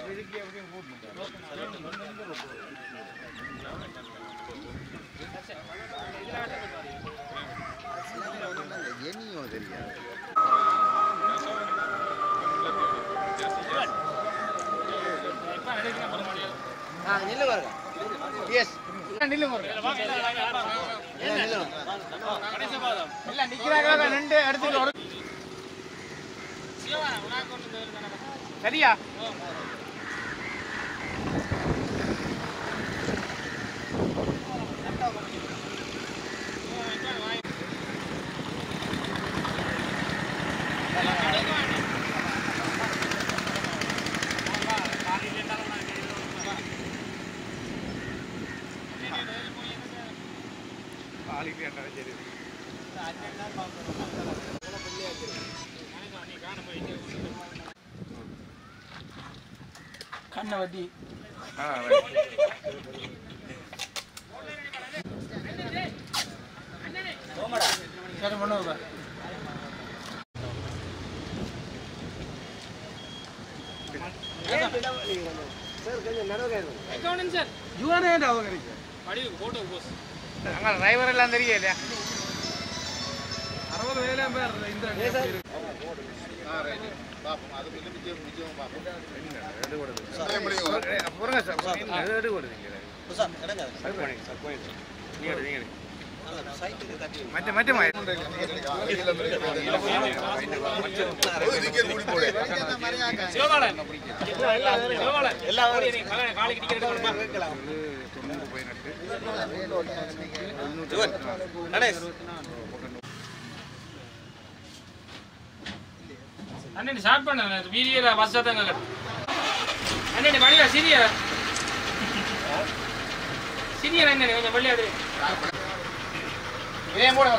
என்னையோ தெரியாது சரியா கண்ணை வட்டி சரி பண்ணுவோம் அங்க டிரைவர் எல்லாம் தெரியல அறுபது வேலையும் பேர் இந்த பாருங்க சார் எடு கொடுங்க மற்ற மற்ற அண்ணன் ஸ்டார்ட் பண்ண வீடியோல பஸ் தான் அண்ணன் மணியா சிரியா சிரியா அண்ணன் கொஞ்சம் வெளியாடு இதே போட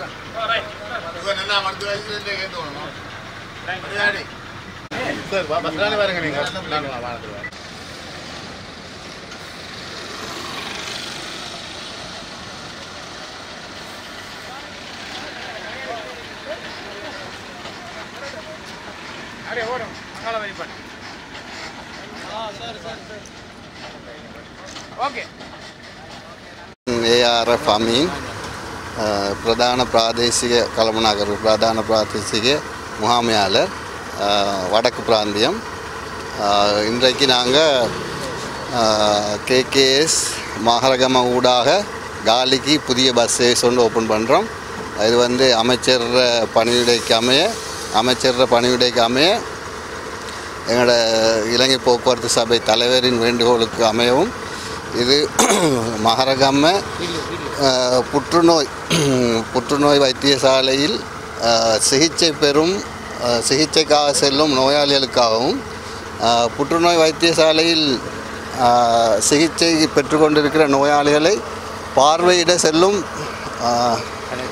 அப்படியே ஓடும் அங்கால வரிப்பாடு ஓகே ARF අමීන් අ, ප්‍රධාන ප්‍රාදේශික කළමනාකරු ප්‍රධාன பிராதேசிக முகாமையாளர் அ, வடக்கு பிராந்தியம் அ, இன்றைக்கு நாங்கள் கேகேஎஸ் மகரகம ஊடாக காலிக்கு புதிய பஸ் சர்வீஸ் ஒன்று ஓப்பன் பண்ணுறோம் இது வந்து அமைச்சர் பணிவிடைக்கு அமைய அமைச்சர் பணிவிடைக்கு அமைய எங்களோட இலங்கை போக்குவரத்து சபை தலைவரின் வேண்டுகோளுக்கு அமையவும் இது மகரகம்ம அஹ், புற்றுநோய் புற்றுநோய் வைத்தியசாலையில் அஹ், சிகிச்சை பெறும் அஹ், சிகிச்சைக்காக செல்லும் நோயாளிகளுக்காகவும் அஹ், புற்றுநோய் வைத்தியசாலையில் அஹ், சிகிச்சை பெற்றுக்கொண்டிருக்கிற நோயாளிகளை பார்வையிட செல்லும் அஹ்,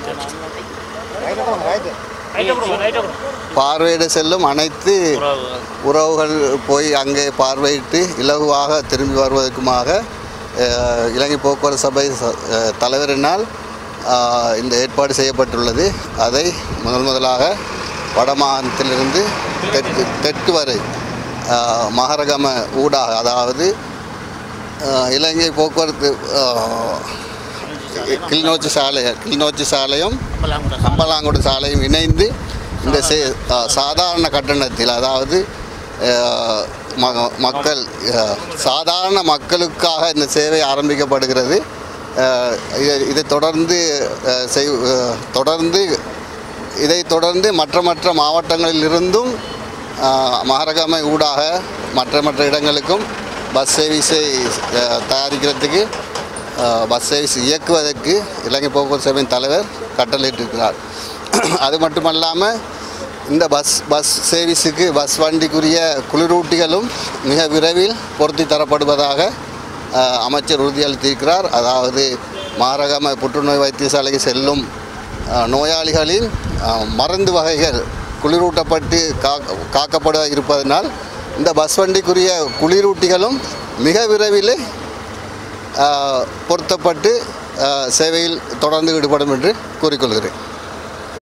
பார்வையிட செல்லும் அனைத்து உறவுகள் போய் அங்கே பார்வையிட்டு இலகுவாக திரும்பி வருவதற்குமாக அஹ், இலங்கை போக்குவரத்து சபை ச- அஹ், தலைவரினால் அஹ், இந்த ஏற்பாடு செய்யப்பட்டுள்ளது அதை முதல் முதலாக வடமாகாணத்திலிருந்து தெற்கு தெற்கு வரை அஹ், மகரகம ஊடாக அதாவது அஹ், இலங்கை போக்குவரத்து அஹ், கிளிநொச்சி சாலை கிளிநொச்சி சாலையும் அம்பலாங்குடி சாலையும் இணைந்து இந்த சே- அஹ், சாதாரண கட்டணத்தில் அதாவது அஹ், ம- மக்கள் அஹ், சாதாரண மக்களுக்காக இந்த சேவை ஆரம்பிக்கப்படுகிறது அஹ், இதை- இதை தொடர்ந்து அஹ், செய் அஹ், தொடர்ந்து இதை தொடர்ந்து மற்ற மற்ற மாவட்டங்களிலிருந்தும் அஹ், மகரகமை ஊடாக மற்ற மற்ற இடங்களுக்கும் பஸ் சர்வீஸை அஹ், தயாரிக்கிறதுக்கு அஹ், பஸ் சர்வீஸ் இயக்குவதற்கு இலங்கை போக்குவரத்து சபையின் தலைவர் கட்டளையிட்டிருக்கிறார் அது மட்டுமல்லாமல் இந்த பஸ் பஸ் சர்வீஸுக்கு பஸ் வண்டிக்குரிய குளிரூட்டிகளும் மிக விரைவில் பொருத்தி தரப்படுவதாக அஹ், அமைச்சர் உறுதியளித்திருக்கிறார் அதாவது மாரகம புற்றுநோய் வைத்தியசாலைக்கு செல்லும் அஹ், நோயாளிகளின் அஹ், மருந்து வகைகள் குளிரூட்டப்பட்டு காக்க காக்கப்பட இருப்பதனால் இந்த பஸ் வண்டிக்குரிய குளிரூட்டிகளும் மிக விரைவில் அஹ், பொருத்தப்பட்டு அஹ், சேவையில் தொடர்ந்து ஈடுபடும் என்று கூறிக்கொள்கிறேன்